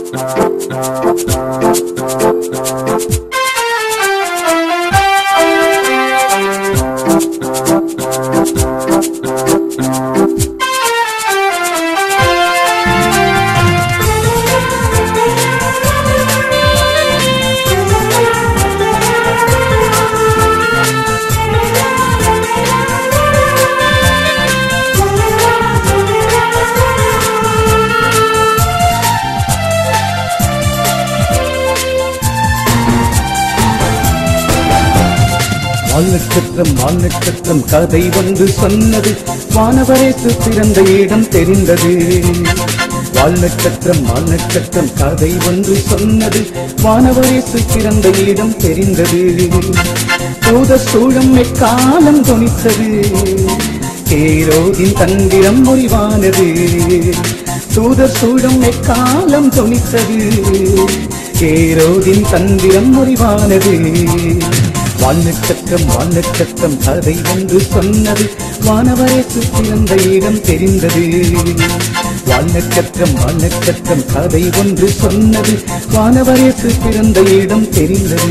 வால்நட்சத்திரம் வால்நட்சத்திரம் கதை வந்து சொன்னது வானவரேசு பிறந்த இடம் தெரிந்தது வால்நட்சத்திரம் வால்நட்சத்திரம் கதை வந்து சொன்னது வானவரேசு பிறந்த இடம் தெரிந்தது தூத சூழம் எக்காலம் தொனித்தது ஏரோதின் தந்திரம் முறிவானது தூதர் சூழம் எக்காலம் தொனித்தது ஏரோதின் தந்திரம் முறிவானது வால்நட்சத்திரம் வால்நட்சத்திரம் கதை என்று சொன்னது வானவரேசு பிறந்த இடம் தெரிந்தது வால்நட்சத்திரம் வால்நட்சத்திரம் கதை ஒன்று சொன்னது வானவரேசு பிறந்த இடம் தெரிந்தது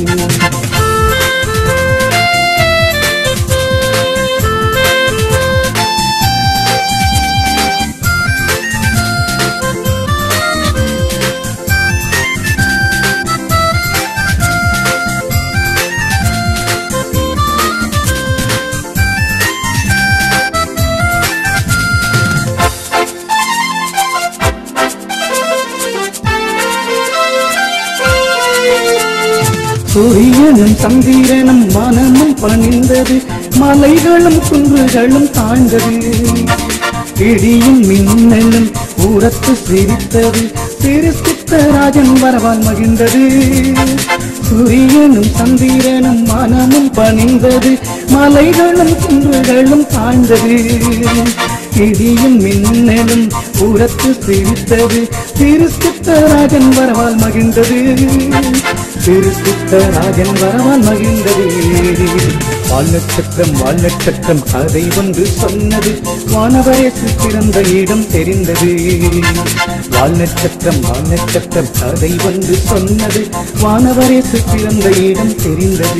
சூரியனும் சந்திரனும் மனமும் பணிந்தது மலைகளும் குன்றுகளும் தாழ்ந்தது இடியும் மின்னலும் ஊரத்து சிரித்தது சிரித்த ராஜன் வரவால் மகிழ்ந்தது சூரியனும் சந்திரனும் மனமும் பணிந்தது மலைகளும் குன்றுகளும் தாழ்ந்தது இடியும் மின்னலும் ஊரத்து சிரித்தது சிரித்த ராஜன் வரவால் மகிழ்ந்தது சிரித்த ராஜன் வரவால் மகிழ்ந்தது வால்நட்சத்திரம் வால்நட்சத்திரம் கதை ஒன்று சொன்னது வானவரேசு பிறந்த இடம் தெரிந்தது வால்நட்சத்திரம் வால்நட்சத்திரம் கதை ஒன்று சொன்னது வானவரேசு பிறந்த இடம் தெரிந்தது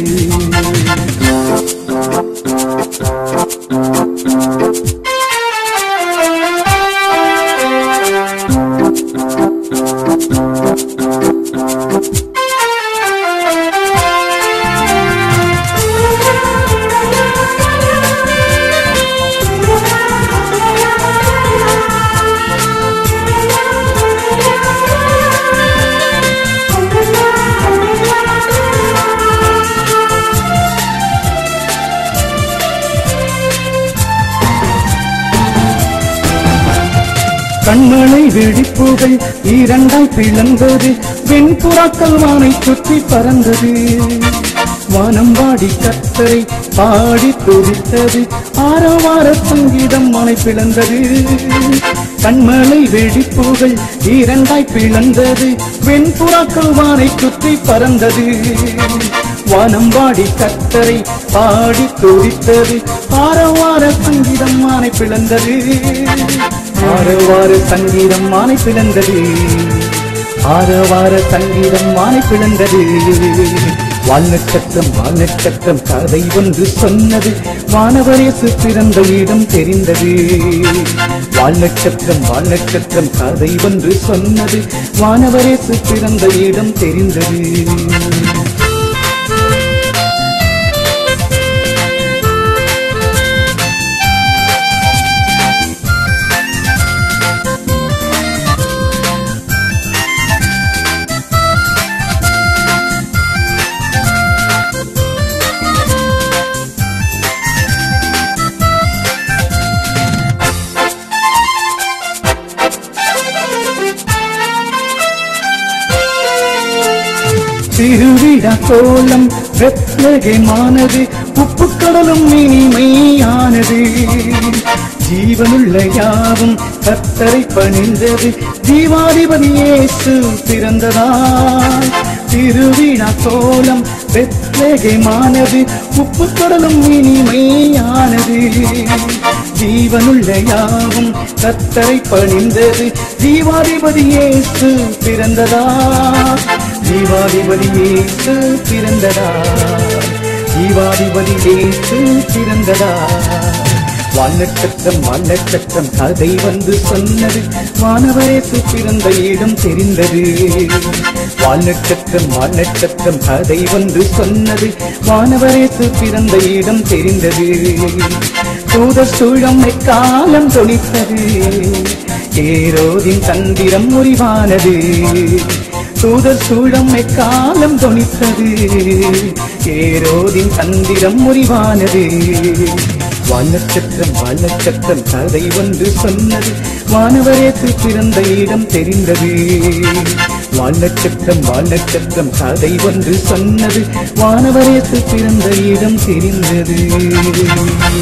கண்மலை வெடிப்புகள் இரண்டாய் பிளந்தது வெண்புறாக்கள் வானை சுற்றி பறந்தது வானம்பாடி கத்தரை பாடி துதித்தது ஆரவார சங்கீதம் மனை பிளந்தது கண்மலை வெடிப்புகள் இரண்டாய் பிளந்தது வெண்புறாக்கள் வானை சுற்றி பறந்தது வானம்பாடி கத்தரை பாடி துதித்தது ஆரவார சங்கீதம் மானை பிளந்தது ஆரவார சங்கீதம் மானை பிளந்தது ஆரவார சங்கீதம் மானை பிளந்தது வால்நட்சத்திரம் வால்நட்சத்திரம் கதை ஒன்று சொன்னது வானவரேசு பிறந்த இடம் தெரிந்தது வால்நட்சத்திரம் வால்நட்சத்திரம் கதை ஒன்று சொன்னது வானவரேசு பிறந்த இடம் தெரிந்தது திருவிழா கோலம் வெத்லகமானது உப்பு கடலும் இனிமையானது ஜீவனுள்ள யாவும் கத்தரை பணிந்தது ஜீவாதிபதி இயேசு பிறந்ததா திருவிழா கோலம் பெத்லேகமானது உப்பு கடலும் இனிமையானது ஜீவனுள்ள யாவும் கத்தரை பணிந்தது ஜீவாதிபதி இயேசு பிறந்ததா ஜீவாதிபதி இயேசு பிறந்ததா ஜீவாதிபதி இயேசு பிறந்ததா வானச்சத்தம் வானச்சத்தம் கதை வந்து சொன்னது வானவரேசு பிறந்த இடம் தெரிந்தது வானச்சத்தம் வானச்சத்தம் கதை வந்து சொன்னது வானவரேசு பிறந்த இடம் தெரிந்தது தூத சூழம் காலம் தொனித்தது ஏரோதின் தந்திரம் முறிவானது தூதர் சூழம் காலம் தொனித்தது ஏரோதின் தந்திரம் முறிவானது வானச்சத்திரம் வானச்சத்திரம் கதை ஒன்று சொன்னது வானவரேசு பிறந்த இடம் தெரிந்தது வானச்சத்திரம் வானச்சத்திரம் கதை ஒன்று சொன்னது வானவரேசு பிறந்த இடம் தெரிந்தது